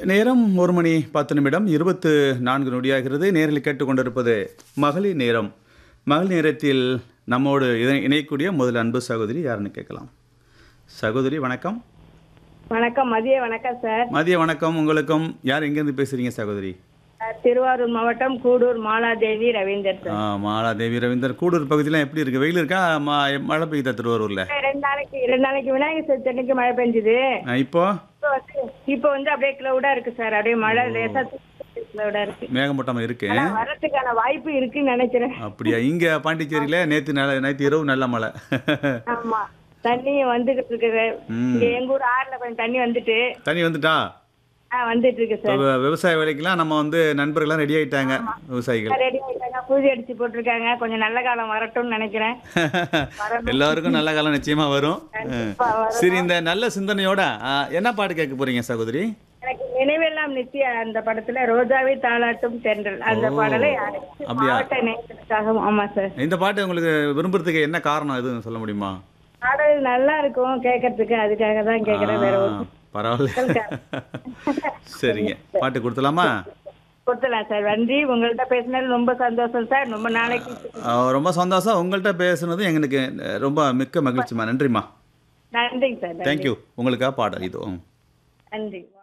நேரம் ஒரு மணி பத்து நிமிடம் இருபத்து நான்கு நொடியாகிறது நேரில் கேட்டுக்கொண்டிருப்பது மகளிர் நேரம் மகளிர் நேரத்தில் நம்மோடு இணை- இணையக்கூடிய முதல் அன்பு சகோதரி யாருன்னு கேட்கலாம் சகோதரி வணக்கம் வணக்கம் மதிய வணக்கம் சார் மதிய வணக்கம் உங்களுக்கும் யார் எங்கேருந்து பேசுறீங்க சகோதரி அஹ், திருவாரூர் மாவட்டம் கூடூர் மாலாதேவி ரவீந்தர் ஆ, சார் மாலாதேவி ரவீந்தர் கூடூர் பகுதியெலாம் எப்படி இருக்கு வெயில் இருக்கா ம- மழை பெய்யுதா திருவாரூர்ல ரெண்டு நாளைக்கு ரெண்டு நாளைக்கு விநாயகர் சதுர்த்தி அன்னைக்கு மழை பெஞ்சுது ஆ, இப்போ இப்போ வந்து இப்போ வந்து அப்படியே கிளவுடா இருக்கு சார் அப்படியே மழை லேசா கிளவுடா இருக்கு மேகமூட்டமாக இருக்கு ஆனா வரதுக்கான வாய்ப்பு இருக்குன்னு நினைக்கிறேன் அப்படியா இங்க பாண்டிச்சேரியில நேத்து நல்ல நேற்று இரவு நல்ல மழை ஆமா தண்ணி வந்துகிட்டு இருக்குது ம். இங்க எங்க ஊர் ஆறுல கொஞ்சம் தண்ணி வந்துட்டு தண்ணி வந்துட்டா ஆ வந்துட்டு இருக்கு இப்ப சார் வி- விவசாய வேலைக்கெல்லாம் நம்ம வந்து நண்பர்கள்லாம் ரெடி ஆயிட்டாங்க விவசாயிகள் ரெடி ஆயிட்டாங்க பூஜை அடிச்சு போட்டிருக்காங்க கொஞ்சம் நல்ல காலம் வரட்டும்னு நினைக்கிறேன் எல்லாருக்கும் நல்ல காலம் நிச்சயமா வரும் கண்டிப்பா வரும். சரி இந்த நல்ல சிந்தனையோட ஆ, என்ன பாட்டு கேட்க போறீங்க சகோதரி எனக்கு நினைவெல்லாம் நித்திய அந்த படத்துல ரோஜாவை தாளாட்டும் தென்றல் அந்த ஓ, பாடலை அப்படியா? மாவட்ட நேயர்களுக்காக ஆமா சார் இந்த பாட்டு உங்களுக்கு விரும்புறதுக்கு என்ன காரணம் எதுவும் சொல்ல முடியுமா பாடல் நல்லா இருக்கும் கேட்கறதுக்கு அதுக்காக தான் கேட்கறேன் வேற ஆ, ஒரு பரவாயில்ல சரிங்க பாட்டு கொடுத்துலாமா கொடுத்துலாம் சார் நன்றி உங்கள்ட்ட பேசினது ரொம்ப சந்தோஷம் சார் ரொம்ப நாளைக்கு ஆ, ரொம்ப சந்தோஷம் உங்கள்கிட்ட பேசுனது எங்களுக்கு ரொம்ப மிக்க மகிழ்ச்சிமா நன்றிம்மா நன்றிங்க சார் நன்றி. தேங்க்யூ உங்களுக்காக பாடல் இது ம். நன்றி